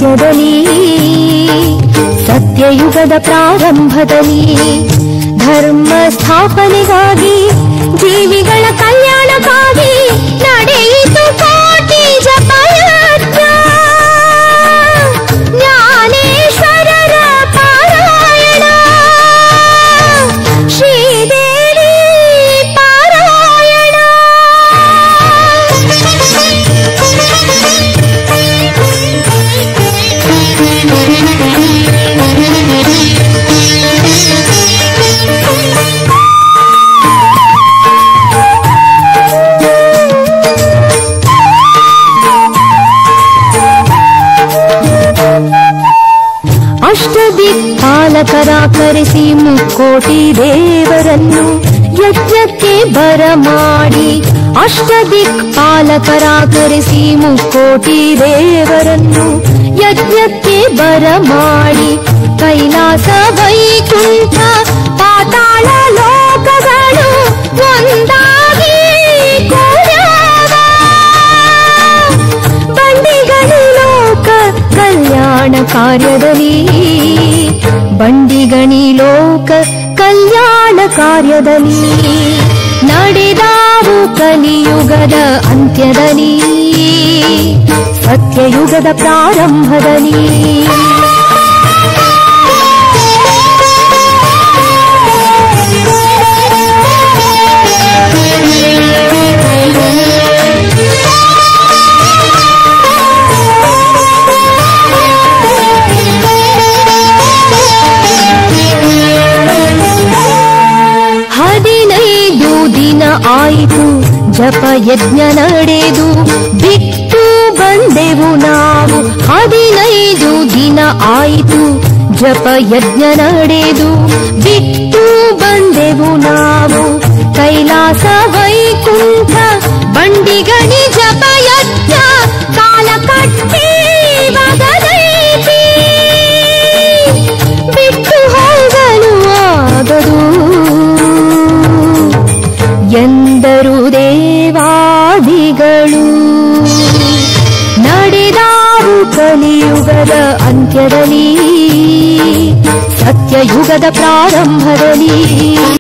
ಕಾರ್ಯದಲ್ಲಿ ಸತ್ಯಯುಗದ ಪ್ರಾರಂಭದಲ್ಲಿ ಧರ್ಮ ಸ್ಥಾಪನೆಗಾಗಿ ಜೀವಿಗಳ ಕಲ್ಯಾಣಕ್ಕಾಗಿ ನಡೆಯಿತು ಕೋಟಿ ಜಪಯಜ್ಞ ಜ್ಞಾನೇಶ್ವರರ ಪಾರಾಯಣ ಶ್ರೀದೇವಿ ಅಷ್ಟದಿಕ್ಪಾಲಕರ ಕರೆಸಿ ಮುಕ್ಕೋಟಿ ದೇವರನ್ನು ಯಜ್ಞಕ್ಕೆ ಬರಮಾಡಿ ಅಷ್ಟದಿಕ್ಪಾಲಕರ ಕರೆಸಿ ಮುಕ್ಕೋಟಿ ದೇವರನ್ನು ಯಜ್ಞಕ್ಕೆ ಬರಮಾಡಿ ಕೈಲಾಸ ವೈಕುಂಠ ಪಾತಾಳ ಲೋಕಗಳು ಒಂದಾಗಿ ಕೂಡ್ಯಾವ. ಬಂಡಿಗಣಿ ಲೋಕ ಕಲ್ಯಾಣ ಕಾರ್ಯದಲ್ಲಿ ಬಂಡಿಗಣಿ ಲೋಕ ಕಲ್ಯಾಣ ಕಾರ್ಯದಲ್ಲಿ ನಡೆದಾವು ಕಲಿಯುಗದ ಅಂತ್ಯದಲ್ಲಿ ಸತ್ಯಯುಗದ ಪ್ರಾರಂಭದಲ್ಲಿ ಹದಿನೈದು ದಿನ ಆಯಿತು ಜಪ ಯಜ್ಞ ನಡೆದು ಬಿಟ್ಟು ಬಂದೆವು ನಾವು ಹದಿನೈದು ದಿನ ಆಯಿತು ಜಪ ಯಜ್ಞ ನಡೆದು ಬಿಟ್ಟು ಬಂದೆವು ನಾವು ಕೈಲಾಸ ವೈಕುಂಠ ಬಂಡಿಗಣಿ ಜಪ ಯಜ್ಞ ಕಾಲ ಕಟ್ಟಿ ಬಗದೈತಿ ಬಿಟ್ಟು ಹೋಗಲು ಆಗದು ಎಂದರು ದೇವಾದಿಗಳು ನಡೆದಾವು ಕಲಿಯುಗದ ಅಂತ್ಯದಲ್ಲಿ ಸತ್ಯಯುಗದ ಪ್ರಾರಂಭದಲ್ಲಿ